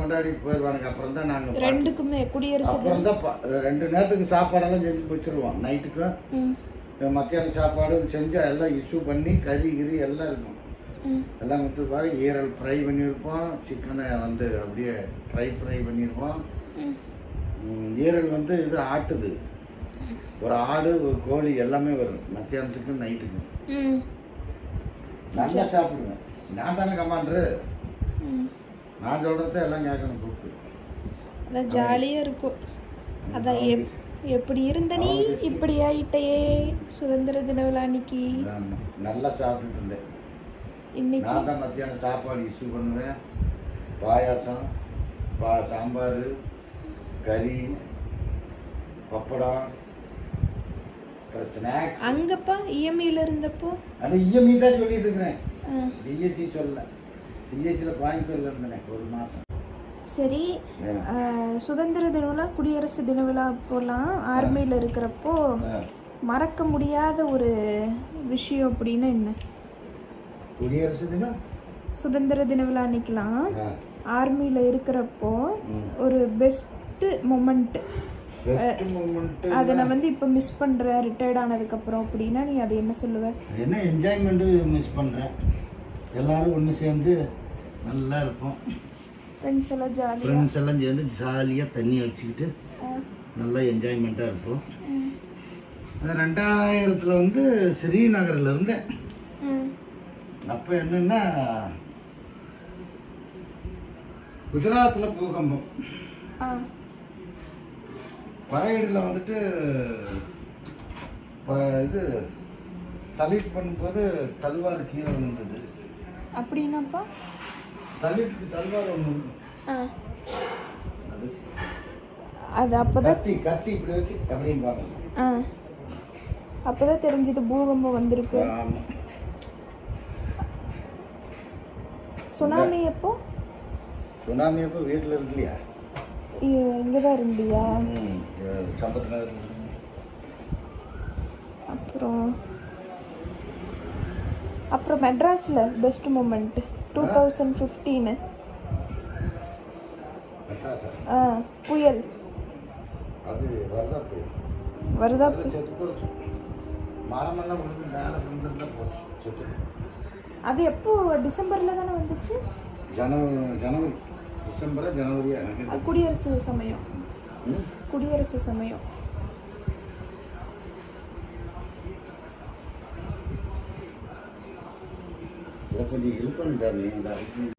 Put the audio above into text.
கொண்டாடிட்டு போயிடுவானுங்க அப்புறம் தான் நாங்கள் ரெண்டுக்குமே குடியரசு அப்புறம் தான் ப- ரெண்டு நேரத்துக்கு சாப்பாடெல்லாம் செஞ்சு வச்சிருவோம் நைட்டுக்கும் ம், மத்தியானம் சாப்பாடு செஞ்சு எல்லாம் இஷ்யூ பண்ணி கறி கிரி எல்லாம் இருக்கும் ம், எல்லாம் கொடுத்துருப்பாங்க ஈரல் ஃப்ரை பண்ணியிருப்போம் சிக்கனை வந்து அப்படியே ஃப்ரை ஃப்ரை பண்ணியிருப்போம் ம். ம், ஈரல் வந்து இது ஆட்டுது ஒரு ஆடு ஒரு கோழி எல்லாமே வரும் மத்தியானத்துக்கும் நைட்டுக்கும் ம், நல்லா சாப்பிடுங்க நான் தானே கமாண்டரு ம். நான் சொல்கிறத எல்லாம் கேட்கணும் கூப்பிட்டு அதான் ஜாலியா இருக்கும் அதான் எப் எப்படி இருந்த நீ இப்படி ஆயிட்டையே சுதந்திர தின விழா அன்னைக்கு ஆமா. நல்லா சாப்பிட்டுட்டு இருந்தேன் இன்னைக்கு நான் தான் மத்தியானம் சாப்பாடு இஷ்யூ பண்ணுவேன் பாயாசம் பா சாம்பார் கறி பப்படம் ஸ்நாக்ஸ் அங்கப்பா இஎம்ஐல இருந்தப்போ அந்த இஎம்ஐ தான் சொல்லிட்டு இருக்கிறேன் ஆ, டிஎஸ்சி சொல்லல டிஎஸ்சியில் கோயம்புத்தூர்ல இருந்தேனே ஒரு மாதம் சரி ஆ, சுதந்திர தின விழா குடியரசு தின விழா அப்போலாம் ஆர்மியில் இருக்கிறப்போ மறக்க முடியாத ஒரு விஷயம் அப்படின்னா என்ன குடியரசு தினம் சுதந்திர தின விழா அன்னைக்கெல்லாம் ஆ. ஆர்மியில் இருக்கிறப்போ ம். ஒரு பெஸ்ட்டு மொமெண்ட் பெஸ்ட் மூமெண்ட் அதை நான் வந்து இப்போ மிஸ் பண்ணுறேன் ரிட்டையர்ட் ஆனதுக்கப்புறம் அப்படின்னா நீ அதை என்ன சொல்லுவ என்ன என்ஜாய்மெண்ட்டு மிஸ் பண்ணுறேன் எல்லாரும் ஒன்று சேர்ந்து நல்லா இருப்போம் ஃப்ரெண்ட்ஸ் எல்லாம் ஜாலியாக ஃப்ரெண்ட்ஸ் எல்லாம் சேர்ந்து ஜாலியாக தண்ணி அடிச்சுக்கிட்டு நல்லா என்ஜாய்மெண்ட்டாக இருப்போம் அது ரெண்டாயிரத்தில் வந்து ஸ்ரீநகரில் இருந்தேன் ம் அப்போ என்னன்னா குஜராத்தில் பூகம்பம் ஆ பறையடியில் வந்துட்டு ப- இது சல்யூட் பண்ணும்போது தல்வார் கீழே விழுந்தது அப்படின்னாப்பா சல்யூட்டுக்கு தல்வார் ஒன்று ஆ அது அது அப்போதான் கத்தி கத்தி இப்படி வச்சு அப்படிம்பாங்க ஆ அப்போதான் தெரிஞ்சது பூகம்பம் வந்திருக்கு ஆமாம் சுனாமி அப்போ சுனாமி அப்போ வீட்டில் இருக்கலையா இங்கே தான் இருந்தியா ம், சம்பத் நகர் அப்புறம் அப்புறம் மெட்ராஸில் best moment two thousand fifteen மெட்ராஸா ஆ புயல் அது வரதா போயிடும் வருதா அதில் செத்து போச்சு மரமெல்லாம் விழுந்து மேலே விழுந்துருந்தா போச்சு செத்து அது எப்போ டிசம்பரில் தானே வந்துச்சு ஜனவரி ஜனவரி டிசம்பரா ஜனவரியா எனக்கு அது குடியரசு சமயம் ம்? குடியரசு சமயம் இதை கொஞ்சம் இழுக்கணும் சாமி இந்த